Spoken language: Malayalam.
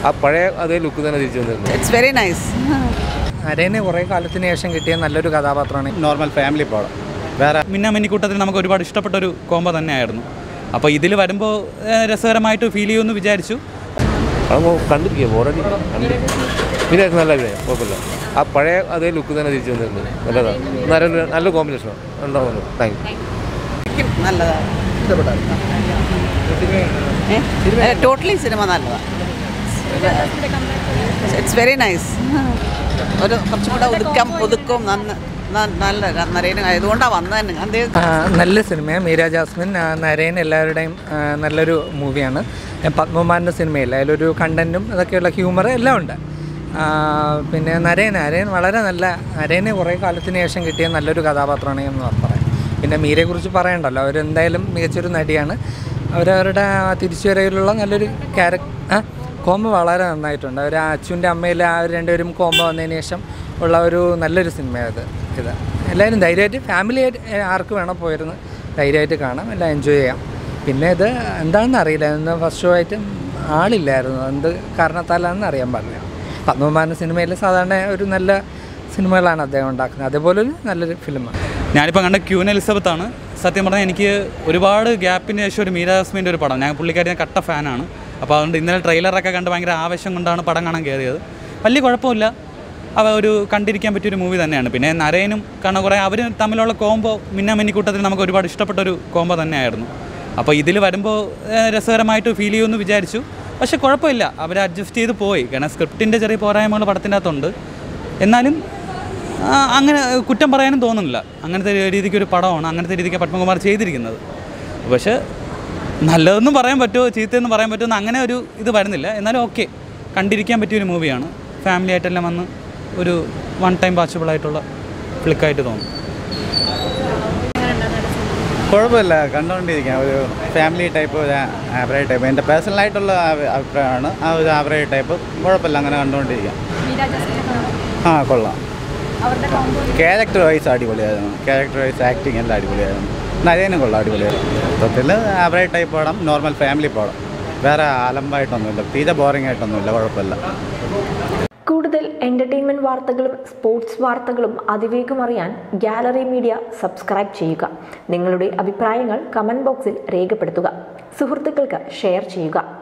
ആ പഴയ അതേ ലുക്ക് തന്നെ തിരിച്ചു വന്നിട്ടുണ്ട് ഇറ്റ്സ് വെരി നൈസ് നരേന് കുറേ കാലത്തിന് ശേഷം കിട്ടിയ നല്ലൊരു കഥാപാത്രമാണ് നോർമൽ ഫാമിലി പടം വേറെ മിന്നാമിന്നിക്കൂട്ടത്തിൽ നമുക്ക് ഒരുപാട് ഇഷ്ടപ്പെട്ട ഒരു കോംബോ തന്നെയായിരുന്നു അപ്പോൾ ഇതിൽ വരുമ്പോൾ ഏഹ്, രസകരമായിട്ട് ഫീൽ ചെയ്യുമെന്ന് വിചാരിച്ചു അത് കണ്ടിരിക്കുക ബോറടി പിന്നെ നല്ല അഭിനയം കുഴപ്പമില്ല ആ പഴയ അതേ ലുക്ക് തന്നെ തിരിച്ചു വന്നിട്ടുണ്ട് നല്ലതാണ് നല്ല നല്ല കോമ്പിനേഷനാണ് ഉണ്ടാവുന്നു താങ്ക് യു നല്ലതാണ് ടോട്ടലി സിനിമ നല്ലതാണ് ഇറ്റ്സ് വെരി നൈസ് ഒരു കുറച്ചും കൂടെ ഒതുക്കം ഒതുക്കവും നന്ന ന- നല്ല നരേനും ആയതുകൊണ്ടാണ് വന്നത് തന്നെ ഞാൻ ദേ- ആ, നല്ല സിനിമയാണ് മീര ജാസ്മിൻ ആ, നരേൻ എല്ലാവരുടെയും ആ, നല്ലൊരു മൂവിയാണ് പത്മകുമാറിൻ്റെ സിനിമയിൽ അതിലൊരു കണ്ടൻറ്റും അതൊക്കെയുള്ള ഹ്യൂമർ എല്ലാം ഉണ്ട് ആ, പിന്നെ നരേൻ നരേൻ വളരെ നല്ല നരേന് കുറേ കാലത്തിന് ശേഷം കിട്ടിയ നല്ലൊരു കഥാപാത്രമാണ് എന്ന് പറയാം പിന്നെ മീരയെക്കുറിച്ച് പറയണ്ടല്ലോ അവരെന്തായാലും മികച്ചൊരു നടിയാണ് അവരവരുടെ ആ തിരിച്ചുവരവിലുള്ള നല്ലൊരു ക്യാരക്ടർ ആ കോമ്പോ വളരെ നന്നായിട്ടുണ്ട് അവർ അച്ഛൻ്റെ അമ്മയിലെ ആ ഒരു രണ്ടുപേരും കോമ്പോ വന്നതിന് ശേഷം ഉള്ള ഒരു നല്ലൊരു സിനിമയത് ഇത് എല്ലാവരും ധൈര്യമായിട്ട് ഫാമിലി ആയിട്ട് ആർക്ക് വേണം പോയിരുന്ന് ധൈര്യമായിട്ട് കാണാം എല്ലാം എൻജോയ് ചെയ്യാം പിന്നെ ഇത് എന്താണെന്ന് അറിയില്ല ഇന്ന് ഫസ്റ്റ് ഷോ ആയിട്ട് ആളില്ലായിരുന്നു എന്ത് കാരണത്താലാണെന്ന് അറിയാൻ പാടില്ല പത്മകുമാരൻ സിനിമയിൽ സാധാരണ ഒരു നല്ല സിനിമകളാണ് അദ്ദേഹം ഉണ്ടാക്കുന്നത് അതേപോലെ ഒരു നല്ലൊരു ഫിലിമാണ് ഞാനിപ്പോൾ കണ്ട ക്യൂൻ എലിസബത്ത് ആണ് സത്യം പറഞ്ഞാൽ എനിക്ക് ഒരുപാട് ഗ്യാപ്പിന് ശേഷം ഒരു മീര ജാസ്മിൻ്റെ ഒരു പടം ഞാൻ പുള്ളിക്കാരി ഞാൻ കട്ട ഫാനാണ് അപ്പോൾ അതുകൊണ്ട് ഇന്നലെ ട്രെയിലറൊക്കെ കണ്ട് ഭയങ്കര ആവേശം കൊണ്ടാണ് പടം കാണാൻ കയറിയത് വലിയ കുഴപ്പമില്ല അവ ഒരു കണ്ടിരിക്കാൻ പറ്റിയൊരു മൂവി തന്നെയാണ് പിന്നെ നരേനും കാരണം കുറേ അവർ തമ്മിലുള്ള കോംബോ മിന്നാമിന്നിക്കൂട്ടത്തിൽ നമുക്ക് ഒരുപാട് ഇഷ്ടപ്പെട്ട ഒരു കോംബോ തന്നെയായിരുന്നു അപ്പോൾ ഇതിൽ വരുമ്പോൾ ഏഹ്, രസകരമായിട്ട് ഫീൽ ചെയ്യുമെന്ന് വിചാരിച്ചു പക്ഷേ കുഴപ്പമില്ല അവർ അഡ്ജസ്റ്റ് ചെയ്ത് പോയി കാരണം സ്ക്രിപ്റ്റിൻ്റെ ചെറിയ പോരായ്മകൾ പടത്തിൻ്റെ അകത്തുണ്ട് എന്നാലും ആ, അങ്ങനെ കുറ്റം പറയാനും തോന്നുന്നില്ല അങ്ങനത്തെ ഒരു രീതിക്ക് ഒരു പടമാണ് അങ്ങനത്തെ രീതിക്ക് പത്മകുമാർ ചെയ്തിരിക്കുന്നത് പക്ഷേ നല്ലതെന്നും പറയാൻ പറ്റുമോ ചീത്തയെന്ന് പറയാൻ പറ്റുമോ അങ്ങനെ ഒരു ഇത് വരുന്നില്ല എന്നാലും ഓക്കെ കണ്ടിരിക്കാൻ പറ്റിയൊരു മൂവിയാണ് ഫാമിലി ആയിട്ടെല്ലാം വന്ന് ഒരു വൺ ടൈം വാച്ചബിൾ ആയിട്ടുള്ള ക്ലിക്കായിട്ട് തോന്നും കുഴപ്പമില്ല കണ്ടുകൊണ്ടിരിക്കാം ഒരു ഫാമിലി ടൈപ്പ് ഒരു ആവറേജ് ടൈപ്പ് എൻ്റെ പേഴ്സണലായിട്ടുള്ള അഭിപ്രായമാണ് ആ ഒരു ആവറേജ് ടൈപ്പ് കുഴപ്പമില്ല അങ്ങനെ കണ്ടുകൊണ്ടിരിക്കാം ആ കൊള്ളാം ക്യാരക്ടർ വൈസ് അടിപൊളിയായിരുന്നു ക്യാരക്ടർ വൈസ് ആക്ടിങ് എല്ലാം അടിപൊളിയായിരുന്നു നരേനും കൊള്ളാം അടിപൊളിയായിരുന്നു മൊത്തത്തിൽ ആവറേജ് ടൈപ്പ് പടം നോർമൽ ഫാമിലി പടം വേറെ അലമ്പായിട്ടൊന്നുമില്ല തീരെ ബോറിംഗ് ആയിട്ടൊന്നുമില്ല കുഴപ്പമില്ല കൂടുതൽ എൻ്റർടൈൻമെൻറ്റ് വാർത്തകളും സ്പോർട്സ് വാർത്തകളും അതിവേഗം അറിയാൻ ഗാലറി മീഡിയ സബ്സ്ക്രൈബ് ചെയ്യുക നിങ്ങളുടെ അഭിപ്രായങ്ങൾ കമൻറ്റ് ബോക്സിൽ രേഖപ്പെടുത്തുക സുഹൃത്തുക്കൾക്ക് ഷെയർ ചെയ്യുക